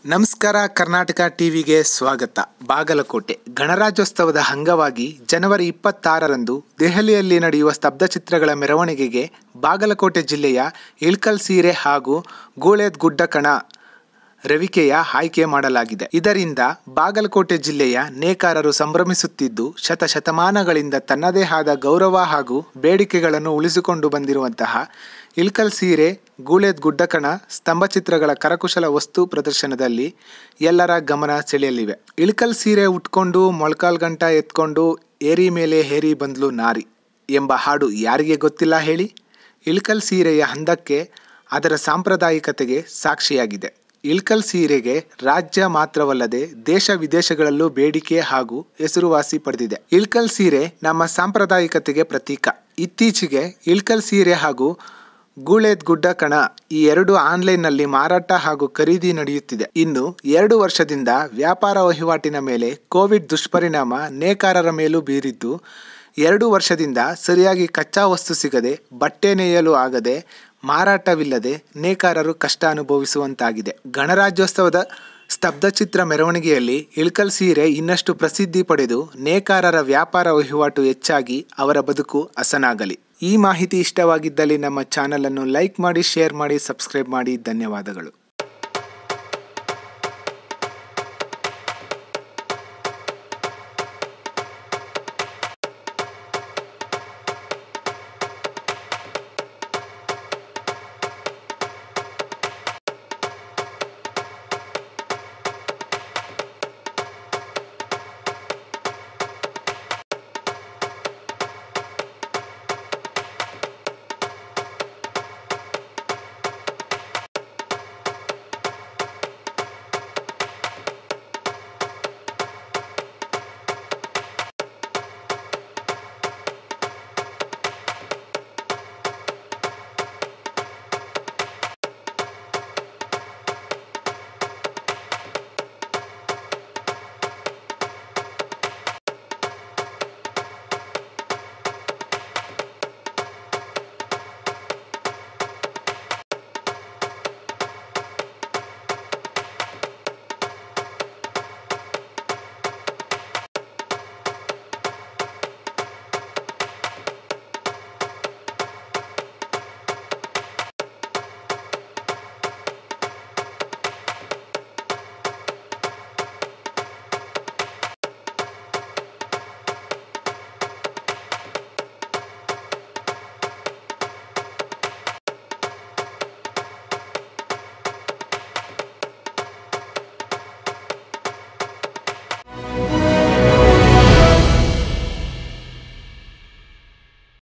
ನಮಸ್ಕಾರ ಕರ್ನಾಟಕ ಟಿವಿಗೆ ಸ್ವಾಗತ ಬಾಗಲಕೋಟೆ ಗಣರಾಜ್ಯೋತ್ಸವದ ಅಂಗವಾಗಿ ಜನವರಿ ಇಪ್ಪತ್ತಾರರಂದು ದೆಹಲಿಯಲ್ಲಿ ನಡೆಯುವ ಸ್ತಬ್ಧಚಿತ್ರಗಳ ಮೆರವಣಿಗೆಗೆ ಬಾಗಲಕೋಟೆ ಜಿಲ್ಲೆಯ ಇಳ್ಕಲ್ ಸೀರೆ ಹಾಗೂ ಗೂಳೆದ್ ಗುಡ್ಡಕಣ ರವಿಕೆಯ ಆಯ್ಕೆ ಮಾಡಲಾಗಿದೆ ಇದರಿಂದ ಬಾಗಲಕೋಟೆ ಜಿಲ್ಲೆಯ ನೇಕಾರರು ಸಂಭ್ರಮಿಸುತ್ತಿದ್ದು ಶತಶತಮಾನಗಳಿಂದ ತನ್ನದೇ ಆದ ಗೌರವ ಹಾಗೂ ಬೇಡಿಕೆಗಳನ್ನು ಉಳಿಸಿಕೊಂಡು ಬಂದಿರುವಂತಹ ಇಳ್ಕಲ್ ಸೀರೆ ಗೂಳೆದ್ ಗುಡ್ಡಕಣ ಸ್ತಂಭಚಿತ್ರಗಳ ಕರಕುಶಲ ವಸ್ತು ಪ್ರದರ್ಶನದಲ್ಲಿ ಎಲ್ಲರ ಗಮನ ಸೆಳೆಯಲಿವೆ ಇಳ್ಕಲ್ ಸೀರೆ ಉಟ್ಕೊಂಡು ಮೊಳಕಾಲ್ ಗಂಟ ಎತ್ಕೊಂಡು ಏರಿ ಮೇಲೆ ಹೇರಿ ಬಂದ್ಲು ನಾರಿ ಎಂಬ ಹಾಡು ಯಾರಿಗೆ ಗೊತ್ತಿಲ್ಲ ಹೇಳಿ ಇಳ್ಕಲ್ ಸೀರೆಯ ಹಂದಕ್ಕೆ ಅದರ ಸಾಂಪ್ರದಾಯಿಕತೆಗೆ ಸಾಕ್ಷಿಯಾಗಿದೆ ಇಳ್ಕಲ್ ಸೀರೆಗೆ ರಾಜ್ಯ ಮಾತ್ರವಲ್ಲದೆ ದೇಶ ವಿದೇಶಗಳಲ್ಲೂ ಬೇಡಿಕೆ ಹಾಗೂ ಹೆಸರುವಾಸಿ ಪಡೆದಿದೆ ಇಳ್ಕಲ್ ಸೀರೆ ನಮ್ಮ ಸಾಂಪ್ರದಾಯಿಕತೆಗೆ ಪ್ರತೀಕ ಇತ್ತೀಚೆಗೆ ಇಳ್ಕಲ್ ಸೀರೆ ಹಾಗೂ ಗೂಳೆದ್ ಗುಡ್ಡ ಕಣ ಈ ಎರಡು ಆನ್ಲೈನ್ನಲ್ಲಿ ಮಾರಾಟ ಹಾಗೂ ಖರೀದಿ ನಡೆಯುತ್ತಿದೆ ಇನ್ನು ಎರಡು ವರ್ಷದಿಂದ ವ್ಯಾಪಾರ ವಹಿವಾಟಿನ ಮೇಲೆ ಕೋವಿಡ್ ದುಷ್ಪರಿಣಾಮ ನೇಕಾರರ ಮೇಲೂ ಬೀರಿದ್ದು ಎರಡು ವರ್ಷದಿಂದ ಸರಿಯಾಗಿ ಕಚ್ಚಾ ವಸ್ತು ಸಿಗದೆ ಬಟ್ಟೆ ನೇಯಲು ಆಗದೆ ಮಾರಾಟವಿಲ್ಲದೆ ನೇಕಾರರು ಕಷ್ಟ ಅನುಭವಿಸುವಂತಾಗಿದೆ ಗಣರಾಜ್ಯೋತ್ಸವದ ಸ್ತಬ್ಧಚಿತ್ರ ಮೆರವಣಿಗೆಯಲ್ಲಿ ಇಳ್ಕಲ್ ಸೀರೆ ಇನ್ನಷ್ಟು ಪ್ರಸಿದ್ಧಿ ಪಡೆದು ನೇಕಾರರ ವ್ಯಾಪಾರ ವಹಿವಾಟು ಹೆಚ್ಚಾಗಿ ಅವರ ಬದುಕು ಹಸನಾಗಲಿ ಈ ಮಾಹಿತಿ ಇಷ್ಟವಾಗಿದ್ದಲ್ಲಿ ನಮ್ಮ ಚಾನಲನ್ನು ಲೈಕ್ ಮಾಡಿ ಶೇರ್ ಮಾಡಿ ಸಬ್ಸ್ಕ್ರೈಬ್ ಮಾಡಿ ಧನ್ಯವಾದಗಳು